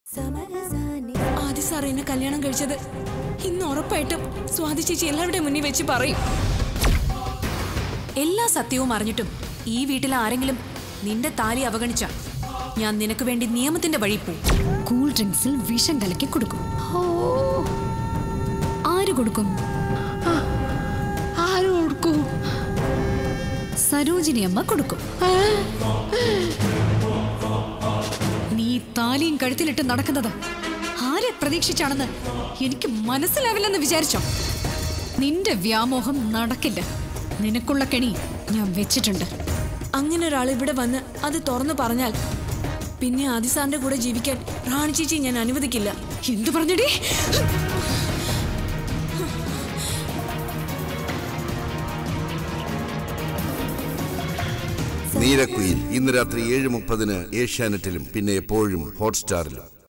ആദ്യ സാർ എന്നെ കല്യാണം കഴിച്ചത് ഇന്ന് ഉറപ്പായിട്ടും സ്വാതി ചേച്ചി എല്ലാവരുടെ മുന്നിൽ വെച്ച് പറയും എല്ലാ സത്യവും അറിഞ്ഞിട്ടും ഈ വീട്ടിൽ ആരെങ്കിലും നിന്റെ താലി അവഗണിച്ച ഞാൻ നിനക്ക് വേണ്ടി നിയമത്തിന്റെ വഴി പോവും കൂൾ ഡ്രിങ്ക്സിൽ വിഷം കലക്കി കൊടുക്കും ആര് കൊടുക്കും ആര് കൊടുക്കൂ സരോജിനി അമ്മ കൊടുക്കും നീ താലിയും കഴുത്തിലിട്ട് നടക്കുന്നത് ആരെ പ്രതീക്ഷിച്ചാണെന്ന് എനിക്ക് മനസ്സിലാവില്ലെന്ന് വിചാരിച്ചോ നിന്റെ വ്യാമോഹം നടക്കില്ല നിനക്കുള്ള കെണി ഞാൻ വെച്ചിട്ടുണ്ട് അങ്ങനെ ഒരാൾ ഇവിടെ വന്ന് അത് തുറന്നു പറഞ്ഞാൽ പിന്നെ ആദി സാറിന്റെ കൂടെ ജീവിക്കാൻ റാണി ചേച്ചി ഞാൻ അനുവദിക്കില്ല എന്തു പറഞ്ഞടി നീലക്കുയിൽ ഇന്ന് രാത്രി ഏഴ് മുപ്പതിന് ഏഷ്യാനെറ്റിലും പിന്നെ എപ്പോഴും ഹോട്ട്സ്റ്റാറിലും